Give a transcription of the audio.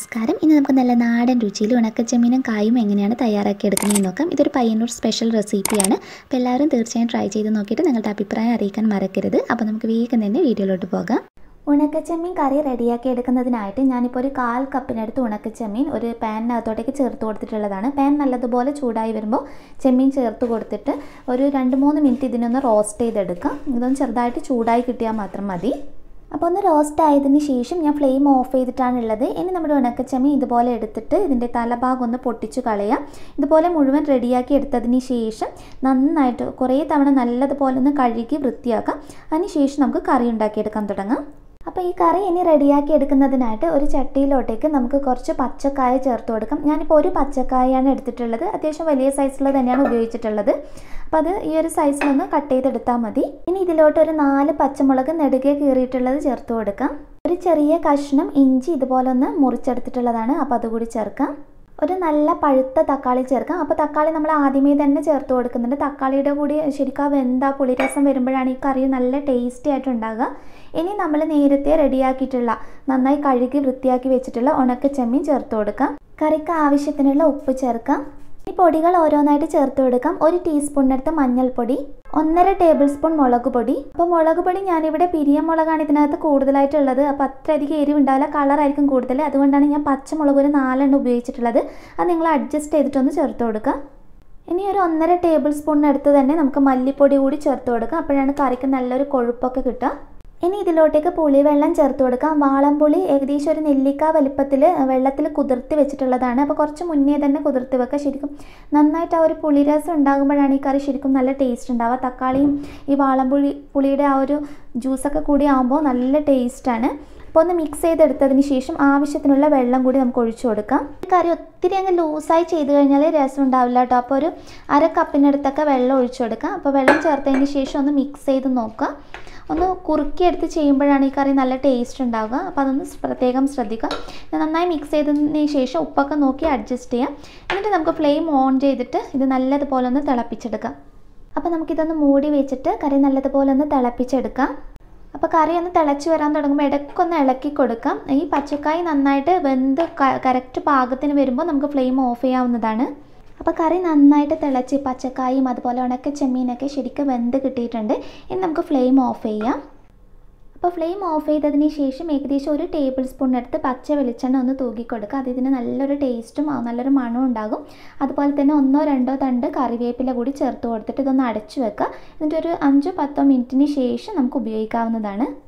നമസ്കാരം ഇന്ന് നമുക്ക് നല്ല നാടൻ രുചിയിൽ ഉണക്കച്ചെമ്മീനും കായും എങ്ങനെയാണ് തയ്യാറാക്കി എടുക്കുന്നതെന്ന് നോക്കാം ഇതൊരു പയ്യന്നൂർ സ്പെഷ്യൽ റെസിപ്പിയാണ് അപ്പോൾ എല്ലാവരും തീർച്ചയായും ട്രൈ ചെയ്ത് നോക്കിയിട്ട് നിങ്ങളുടെ അഭിപ്രായം അറിയിക്കാൻ മറക്കരുത് അപ്പോൾ നമുക്ക് വേഗം തന്നെ വീഡിയോയിലോട്ട് പോകാം ഉണക്കച്ചെമ്മീൻ കറി റെഡിയാക്കി എടുക്കുന്നതിനായിട്ട് ഞാനിപ്പോൾ ഒരു കാൽ കപ്പിനടുത്ത് ഉണക്കച്ചെമ്മീൻ ഒരു പാനിനകത്തോട്ടേക്ക് ചേർത്ത് കൊടുത്തിട്ടുള്ളതാണ് പാൻ നല്ലതുപോലെ ചൂടായി വരുമ്പോൾ ചെമ്മീൻ ചേർത്ത് കൊടുത്തിട്ട് ഒരു രണ്ട് മൂന്ന് മിനിറ്റ് ഇതിനൊന്ന് റോസ്റ്റ് ചെയ്തെടുക്കാം ഇതൊന്ന് ചെറുതായിട്ട് ചൂടായി കിട്ടിയാൽ മാത്രം മതി അപ്പോൾ ഒന്ന് റോസ്റ്റ് ആയതിന് ശേഷം ഞാൻ ഫ്ലെയിം ഓഫ് ചെയ്തിട്ടാണ് ഉള്ളത് ഇനി നമ്മുടെ ഉണക്കച്ചമ്മീൻ ഇതുപോലെ എടുത്തിട്ട് ഇതിൻ്റെ തലഭാഗം ഒന്ന് പൊട്ടിച്ചു കളയാം ഇതുപോലെ മുഴുവൻ റെഡിയാക്കി എടുത്തതിന് ശേഷം നന്നായിട്ട് കുറേ തവണ നല്ലതുപോലെ ഒന്ന് കഴുകി വൃത്തിയാക്കാം അതിന് ശേഷം നമുക്ക് കറി ഉണ്ടാക്കിയെടുക്കാൻ തുടങ്ങാം അപ്പോൾ ഈ കറി ഇനി റെഡിയാക്കി എടുക്കുന്നതിനായിട്ട് ഒരു ചട്ടിയിലോട്ടേക്ക് നമുക്ക് കുറച്ച് പച്ചക്കായ ചേർത്ത് കൊടുക്കാം ഞാനിപ്പോൾ ഒരു പച്ചക്കായാണ് എടുത്തിട്ടുള്ളത് അത്യാവശ്യം വലിയ സൈസിലുള്ളത് തന്നെയാണ് ഉപയോഗിച്ചിട്ടുള്ളത് അപ്പോൾ അത് ഈ ഒരു സൈസിലൊന്ന് കട്ട് ചെയ്തെടുത്താൽ മതി ഇനി ഇതിലോട്ട് ഒരു നാല് പച്ചമുളക് നെടുകെ കീറിയിട്ടുള്ളത് ചേർത്ത് കൊടുക്കാം ഒരു ചെറിയ കഷ്ണം ഇഞ്ചി ഇതുപോലെ ഒന്ന് മുറിച്ചെടുത്തിട്ടുള്ളതാണ് അപ്പോൾ അതുകൂടി ചേർക്കാം ഒരു നല്ല പഴുത്ത തക്കാളി ചേർക്കാം അപ്പോൾ തക്കാളി നമ്മൾ ആദ്യമേ തന്നെ ചേർത്ത് കൊടുക്കുന്നുണ്ട് തക്കാളിയുടെ കൂടി ശരിക്കും ആ വെന്ത പുളിരസം വരുമ്പോഴാണ് ഈ കറി നല്ല ടേസ്റ്റി ആയിട്ട് ഉണ്ടാകുക ഇനി നമ്മൾ നേരത്തെ റെഡിയാക്കിയിട്ടുള്ള നന്നായി കഴുകി വൃത്തിയാക്കി വെച്ചിട്ടുള്ള ഉണക്ക ചെമ്മീൻ ചേർത്ത് കൊടുക്കാം കറിക്ക് ആവശ്യത്തിനുള്ള ഉപ്പ് ചേർക്കാം ഈ പൊടികൾ ഓരോന്നായിട്ട് ചേർത്ത് കൊടുക്കാം ഒരു ടീസ്പൂണിനടുത്ത് മഞ്ഞൾപ്പൊടി ഒന്നര ടേബിൾ സ്പൂൺ മുളക് പൊടി അപ്പോൾ മുളക് പൊടി ഞാനിവിടെ പിരിയ മുളകാണ് ഇതിനകത്ത് കൂടുതലായിട്ടുള്ളത് അപ്പോൾ അത്രയധികം എരിവുണ്ടാവില്ല കളറായിരിക്കും കൂടുതൽ അതുകൊണ്ടാണ് ഞാൻ പച്ചമുളക് ഒരു നാലെണ്ണം ഉപയോഗിച്ചിട്ടുള്ളത് അത് നിങ്ങൾ അഡ്ജസ്റ്റ് ചെയ്തിട്ടൊന്ന് ചേർത്ത് കൊടുക്കുക ഇനി ഒരു ഒന്നര ടേബിൾ സ്പൂണിനടുത്ത് തന്നെ നമുക്ക് മല്ലിപ്പൊടി കൂടി ചേർത്ത് കൊടുക്കാം അപ്പോഴാണ് കറിക്ക് നല്ലൊരു കൊഴുപ്പൊക്കെ കിട്ടുക ഇനി ഇതിലോട്ടേക്ക് പുളിവെള്ളം ചേർത്ത് കൊടുക്കാം വാളംപുളി ഏകദേശം ഒരു നെല്ലിക്ക വലിപ്പത്തിൽ വെള്ളത്തിൽ കുതിർത്തി വെച്ചിട്ടുള്ളതാണ് അപ്പോൾ കുറച്ച് മുന്നേ തന്നെ കുതിർത്തി വെക്കുക ശരിക്കും നന്നായിട്ട് ആ ഒരു പുളിരസം ഉണ്ടാകുമ്പോഴാണ് ഈ കറി ശരിക്കും നല്ല ടേസ്റ്റ് ഉണ്ടാവുക തക്കാളിയും ഈ വാളംപുളി പുളിയുടെ ആ ഒരു ജ്യൂസൊക്കെ കൂടി ആകുമ്പോൾ നല്ല ടേസ്റ്റാണ് അപ്പോൾ ഒന്ന് മിക്സ് ചെയ്തെടുത്തതിന് ശേഷം ആവശ്യത്തിനുള്ള വെള്ളം കൂടി നമുക്ക് ഒഴിച്ചു കൊടുക്കാം ഈ കറി ഒത്തിരി അങ്ങ് ലൂസായി ചെയ്ത് കഴിഞ്ഞാൽ രസം ഉണ്ടാവില്ല കേട്ടോ അപ്പോൾ ഒരു അര കപ്പിനടുത്തൊക്കെ വെള്ളം ഒഴിച്ചു കൊടുക്കാം അപ്പോൾ വെള്ളം ചേർത്തതിന് ശേഷം ഒന്ന് മിക്സ് ചെയ്ത് നോക്കുക ഒന്ന് കുറുക്കിയെടുത്ത് ചെയ്യുമ്പോഴാണ് ഈ കറി നല്ല ടേസ്റ്റ് ഉണ്ടാവുക അപ്പോൾ അതൊന്ന് പ്രത്യേകം ശ്രദ്ധിക്കുക നന്നായി മിക്സ് ചെയ്തതിന് ശേഷം ഉപ്പൊക്കെ നോക്കി അഡ്ജസ്റ്റ് ചെയ്യാം എന്നിട്ട് നമുക്ക് ഫ്ലെയിം ഓൺ ചെയ്തിട്ട് ഇത് നല്ലതുപോലെ ഒന്ന് തിളപ്പിച്ചെടുക്കാം അപ്പോൾ നമുക്കിതൊന്ന് മൂടി വെച്ചിട്ട് കറി നല്ലതുപോലെ ഒന്ന് തിളപ്പിച്ചെടുക്കാം അപ്പോൾ കറി ഒന്ന് തിളച്ച് വരാൻ തുടങ്ങുമ്പോൾ ഇടയ്ക്കൊന്ന് ഇളക്കി കൊടുക്കാം ഈ പച്ചക്കായ നന്നായിട്ട് വെന്ത് കറക്റ്റ് പാകത്തിന് വരുമ്പോൾ നമുക്ക് ഫ്ലെയിം ഓഫ് ചെയ്യാവുന്നതാണ് അപ്പോൾ കറി നന്നായിട്ട് തിളച്ച് പച്ചക്കായും അതുപോലെ ഉണക്ക ചെമ്മീനൊക്കെ ശരിക്കും വെന്ത് കിട്ടിയിട്ടുണ്ട് ഇനി നമുക്ക് ഫ്ലെയിം ഓഫ് ചെയ്യാം അപ്പോൾ ഫ്ലെയിം ഓഫ് ചെയ്തതിന് ശേഷം ഏകദേശം ഒരു ടേബിൾ സ്പൂണിനടുത്ത് പച്ച വെളിച്ചെണ്ണ ഒന്ന് തൂക്കി കൊടുക്കുക അത് ഇതിന് നല്ലൊരു ടേസ്റ്റും നല്ലൊരു മണവും ഉണ്ടാകും അതുപോലെ തന്നെ ഒന്നോ രണ്ടോ തണ്ട് കറിവേപ്പില കൂടി ചേർത്ത് കൊടുത്തിട്ട് ഇതൊന്ന് അടച്ചു വെക്കുക എന്നിട്ട് ഒരു അഞ്ചോ പത്തോ മിനിറ്റിന് ശേഷം നമുക്ക് ഉപയോഗിക്കാവുന്നതാണ്